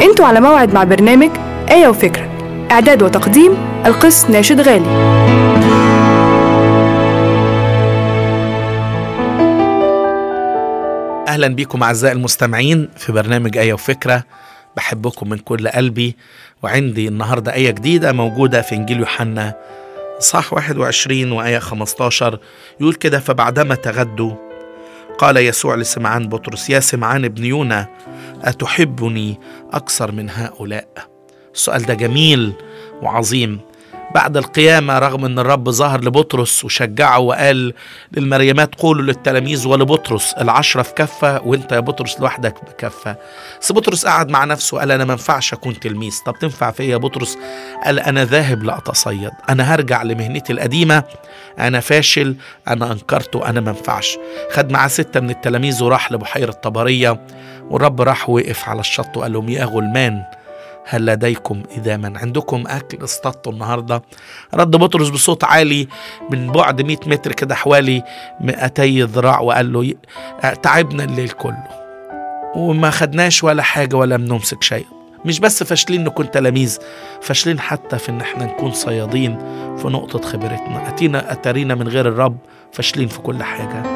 انتوا على موعد مع برنامج آية وفكرة إعداد وتقديم القس ناشد غالي اهلا بكم اعزائي المستمعين في برنامج ايه وفكره بحبكم من كل قلبي وعندي النهارده ايه جديده موجوده في انجيل يوحنا صح 21 وايه 15 يقول كده فبعدما تغدوا قال يسوع لسمعان بطرس يا سمعان ابن يونا اتحبني اكثر من هؤلاء السؤال ده جميل وعظيم بعد القيامة رغم أن الرب ظهر لبطرس وشجعه وقال للمريمات قولوا للتلاميذ ولبطرس العشرة في كفة وانت يا بطرس لوحدك بكفة بس بطرس قعد مع نفسه قال أنا ما ينفعش أكون تلميذ طب تنفع في إيه يا بطرس قال أنا ذاهب لأتصيد أنا هرجع لمهنتي القديمة أنا فاشل أنا أنكرته أنا ما ينفعش خد معاه ستة من التلاميذ وراح لبحيرة طبرية والرب راح وقف على الشط وقال لهم يا غلمان هل لديكم إذا من عندكم أكل اصطادتوا النهاردة رد بطرس بصوت عالي من بعد 100 متر كده حوالي 200 ذراع وقال له تعبنا الليل كله وما خدناش ولا حاجة ولا بنمسك شيء مش بس فاشلين نكون تلاميذ فاشلين حتى في ان احنا نكون صيادين في نقطة خبرتنا أتينا أتارينا من غير الرب فاشلين في كل حاجة